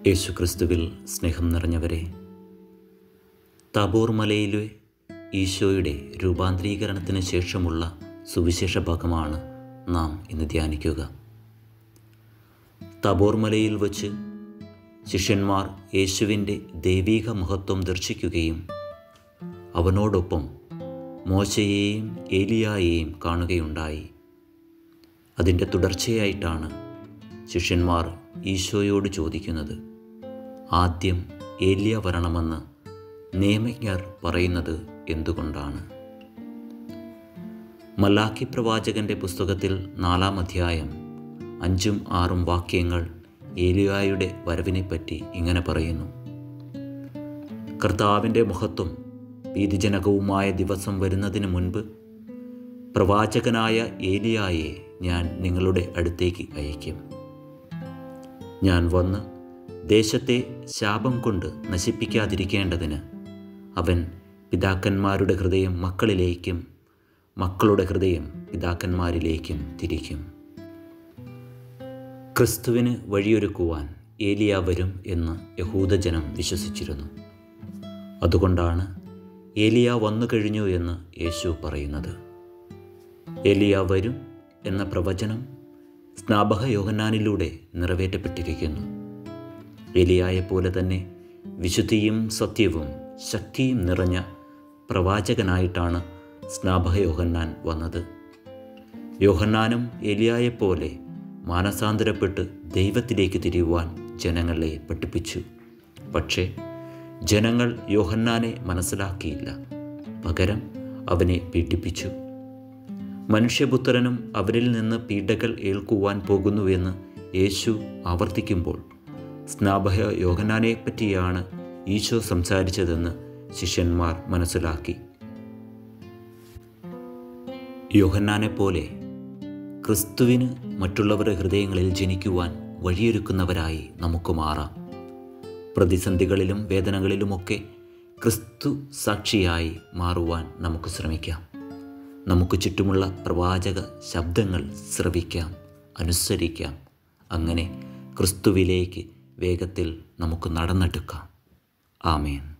യേശുക്രിസ്തുവിൽ സ്നേഹം നിറഞ്ഞവരെ താബോർ മലയിലെ ഈശോയുടെ രൂപാന്തരീകരണത്തിന് ശേഷമുള്ള സുവിശേഷ ഭാഗമാണ് നാം ഇന്ന് ധ്യാനിക്കുക താബോർ മലയിൽ വച്ച് ശിഷ്യന്മാർ യേശുവിൻ്റെ ദൈവീക മഹത്വം ദർശിക്കുകയും അവനോടൊപ്പം മോശയെയും ഏലിയായെയും കാണുകയുണ്ടായി അതിൻ്റെ തുടർച്ചയായിട്ടാണ് ശിഷ്യന്മാർ ഈശോയോട് ചോദിക്കുന്നത് ആദ്യം ഏലിയ വരണമെന്ന് നിയമജ്ഞർ പറയുന്നത് എന്തുകൊണ്ടാണ് മലാക്കി പ്രവാചകന്റെ പുസ്തകത്തിൽ നാലാം അധ്യായം അഞ്ചും ആറും വാക്യങ്ങൾ ഏലിയായുടെ വരവിനെപ്പറ്റി ഇങ്ങനെ പറയുന്നു കർത്താവിൻ്റെ മഹത്വം ഭീതിജനകവുമായ ദിവസം വരുന്നതിന് മുൻപ് പ്രവാചകനായ ഏലിയായെ ഞാൻ നിങ്ങളുടെ അടുത്തേക്ക് അയക്കും ഞാൻ വന്ന് ദേശത്തെ ശാപം കൊണ്ട് നശിപ്പിക്കാതിരിക്കേണ്ടതിന് അവൻ പിതാക്കന്മാരുടെ ഹൃദയം മക്കളിലേക്കും മക്കളുടെ ഹൃദയം പിതാക്കന്മാരിലേക്കും തിരിക്കും ക്രിസ്തുവിന് വഴിയൊരുക്കുവാൻ ഏലിയ വരും എന്ന് യഹൂദജനം വിശ്വസിച്ചിരുന്നു അതുകൊണ്ടാണ് ഏലിയ വന്നു കഴിഞ്ഞു എന്ന് യേശു പറയുന്നത് ഏലിയ വരും എന്ന പ്രവചനം സ്നാപക യോഹന്നാനിലൂടെ നിറവേറ്റപ്പെട്ടിരിക്കുന്നു എലിയായെപ്പോലെ തന്നെ വിശുദ്ധിയും സത്യവും ശക്തിയും നിറഞ്ഞ പ്രവാചകനായിട്ടാണ് സ്നാപക യോഹന്നാൻ വന്നത് യോഹന്നാനും എലിയായെപ്പോലെ മാനസാന്തരപ്പെട്ട് ദൈവത്തിലേക്ക് തിരിയുവാൻ ജനങ്ങളെ പഠിപ്പിച്ചു പക്ഷേ ജനങ്ങൾ യോഹന്നാനെ മനസ്സിലാക്കിയില്ല പകരം അവനെ പീഡിപ്പിച്ചു മനുഷ്യപുത്രനും അവരിൽ നിന്ന് പീഡകൾ ഏൽക്കുവാൻ പോകുന്നുവെന്ന് യേശു ആവർത്തിക്കുമ്പോൾ സ്നാപക യോഹന്നാനെ പറ്റിയാണ് ഈശോ സംസാരിച്ചതെന്ന് ശിഷ്യന്മാർ മനസ്സിലാക്കി യോഹന്നാനെ പോലെ ക്രിസ്തുവിന് മറ്റുള്ളവരുടെ ഹൃദയങ്ങളിൽ ജനിക്കുവാൻ വഴിയൊരുക്കുന്നവരായി നമുക്ക് മാറാം പ്രതിസന്ധികളിലും വേദനകളിലുമൊക്കെ ക്രിസ്തു സാക്ഷിയായി മാറുവാൻ നമുക്ക് ശ്രമിക്കാം നമുക്ക് ചുറ്റുമുള്ള പ്രവാചക ശബ്ദങ്ങൾ ശ്രവിക്കാം അനുസരിക്കാം അങ്ങനെ ക്രിസ്തുവിലേക്ക് വേഗത്തിൽ നമുക്ക് നടന്നെടുക്കാം ആമേൻ